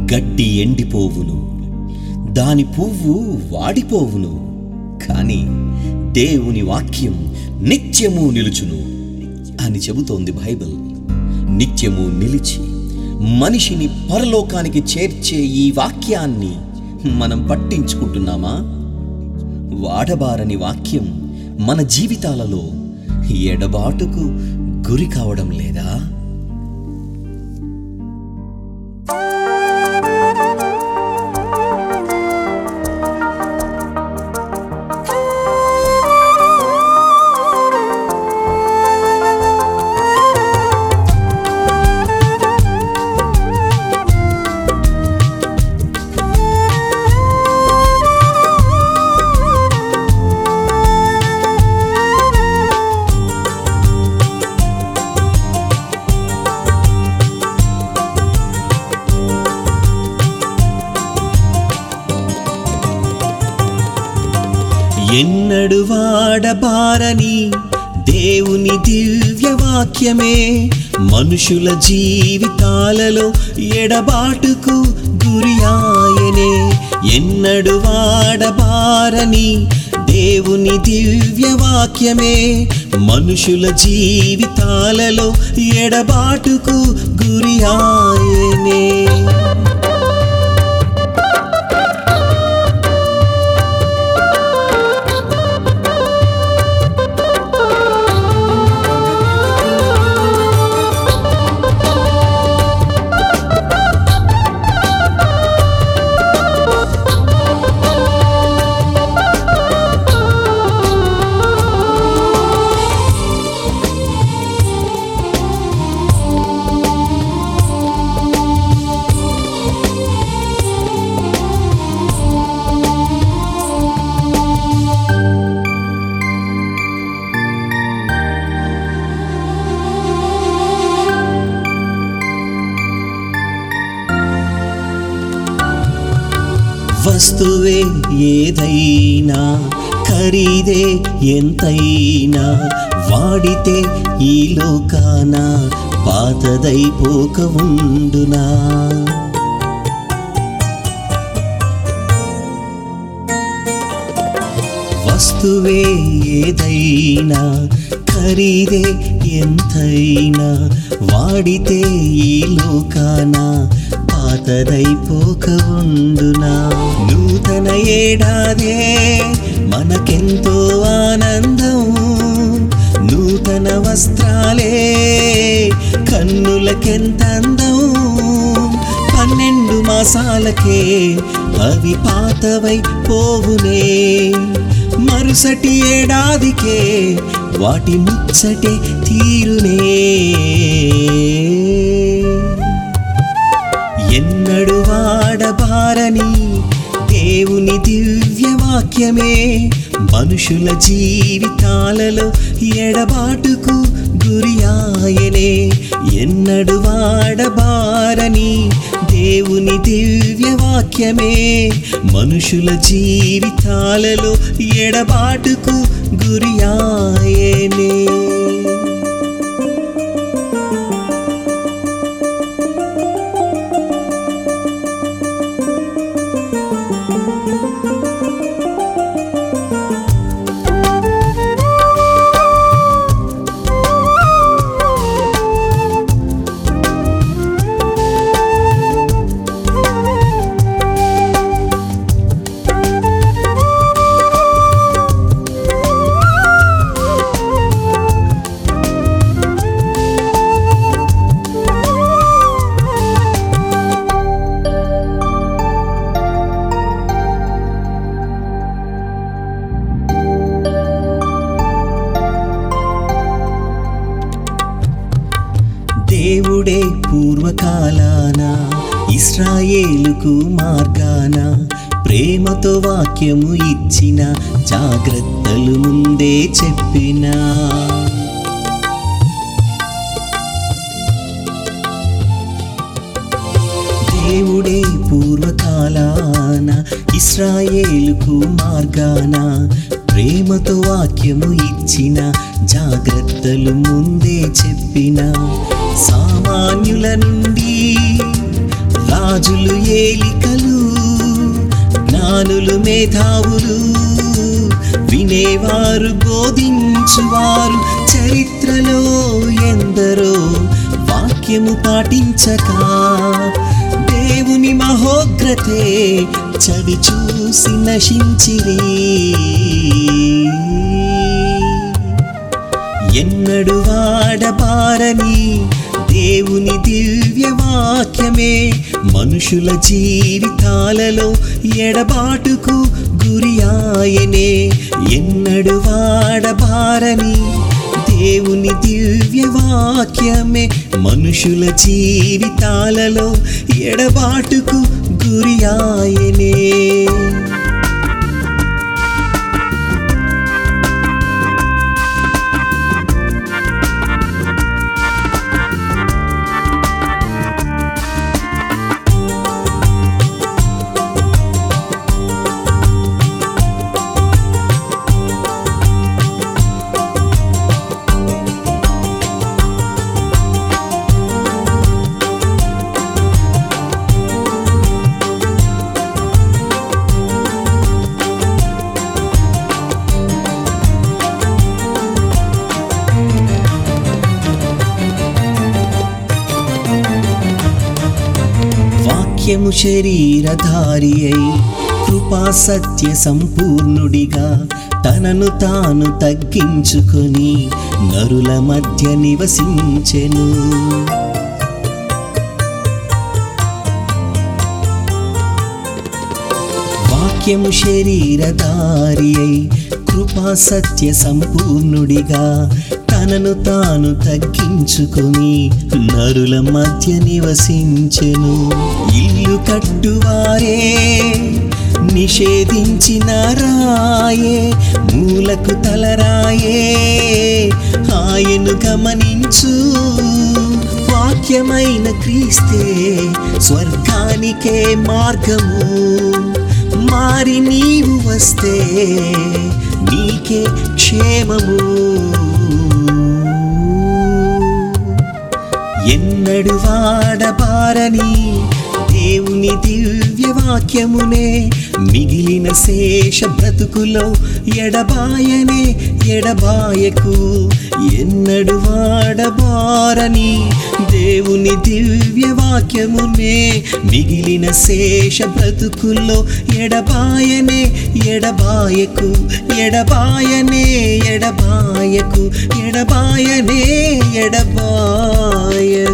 గడ్డి ఎండిపోవును దాని పువ్వు వాడిపోవును కానీ దేవుని వాక్యం నిత్యము నిలుచును అని చెబుతోంది బైబిల్ నిత్యము నిలిచి మనిషిని పరలోకానికి చేర్చే ఈ వాక్యాన్ని మనం పట్టించుకుంటున్నామా వాడబారని వాక్యం మన జీవితాలలో ఎడబాటుకు గురి కావడం లేదా ఎన్నడు వాడబారని దేవుని దివ్య వాక్యమే మనుషుల జీవితాలలో ఎడబాటుకు గురి ఆయనే ఎన్నడు వాడబారని దేవుని దివ్య వాక్యమే మనుషుల జీవితాలలో ఎడబాటుకు గురి ఆయనే వస్తువే ఏదైనా ఖరీదే ఎంతైనా వాడితే ఈ లోకాన పాతదైపోక ఉండునా వస్తువే ఏదైనా ఖరీదే ఎంతైనా వాడితే ఈ లోకాన పాతదైపోక ఉండునా నూతన ఏడాదే మనకెంతో ఆనందం నూతన వస్త్రాలే కన్నులకెంత అందం పన్నెండు మాసాలకే అవి పాతవై పోవునే మరుసటి ఏడాదికే వాటి ముచ్చటే తీరునే ఎన్నడు వాడబారని దేవుని దివ్య వాక్యమే మనుషుల జీవితాలలో ఎడబాటుకు గురి ఆయనే ఎన్నడు వాడబారని దేవుని దివ్య వాక్యమే మనుషుల జీవితాలలో ఎడబాటుకు గురి ఆయనే దేవుడే పూర్వకాలాన ఇస్రాయేలుకు మార్గాన ప్రేమతో వాక్యము ఇచ్చిన జాగ్రత్తలు ముందే చెప్పినా దేవుడే పూర్వకాలాన ఇస్రాయేలుకు మార్గాన ప్రేమతో వాక్యము ఇచ్చిన జాగ్రత్తలు ముందే చెప్పిన సామాన్యుల నుండి రాజులు ఏలికలు జ్ఞానులు మేధావులు వినేవారు బోధించువారు చరిత్రలో ఎందరో వాక్యము పాటించక దేవుని మహోగ్రతే చవి చూసి నశించిరి ఎన్నడు వాడబారని దేవుని దివ్య వాక్యమే మనుషుల జీవితాలలో ఎడబాటుకు గురి ఆయనే ఎన్నడు వాడబారని దేవుని దివ్య వాక్యమే మనుషుల జీవితాలలో ఎడబాటుకు గురి ఆయనే వాక్యము శరీరధారి అయి కృపా సత్య సంపూర్ణుడిగా తనను తాను తగ్గించుకొని నరుల మధ్య నివసించెను వాక్యము శరీరధారి అయి కృపా సత్య సంపూర్ణుడిగా తనను తాను తగ్గించుకొని నరుల మధ్య నివసించెను ఇల్లు కట్టువారే నిషేధించిన రాయే మూలకు తలరాయే ఆయను గమనించు వాక్యమైన క్రీస్తే స్వర్గానికే మార్గము మారి నీవు వస్తే నీకే క్షేమము ఎన్నడు వాడబారని దేవుని దివ్య వాక్యమునే మిగిలిన శేష బ్రతుకులో ఎడబాయనే ఎడబాయకు ఎన్నడు వాడబారని దేవుని దివ్య వాక్యమునే మిగిలిన శేష బ్రతుకుల్లో ఎడబాయనే ఎడబాయకు ఎడబాయనే ఎడబాయకు ఎడబాయనే ఎడబాయ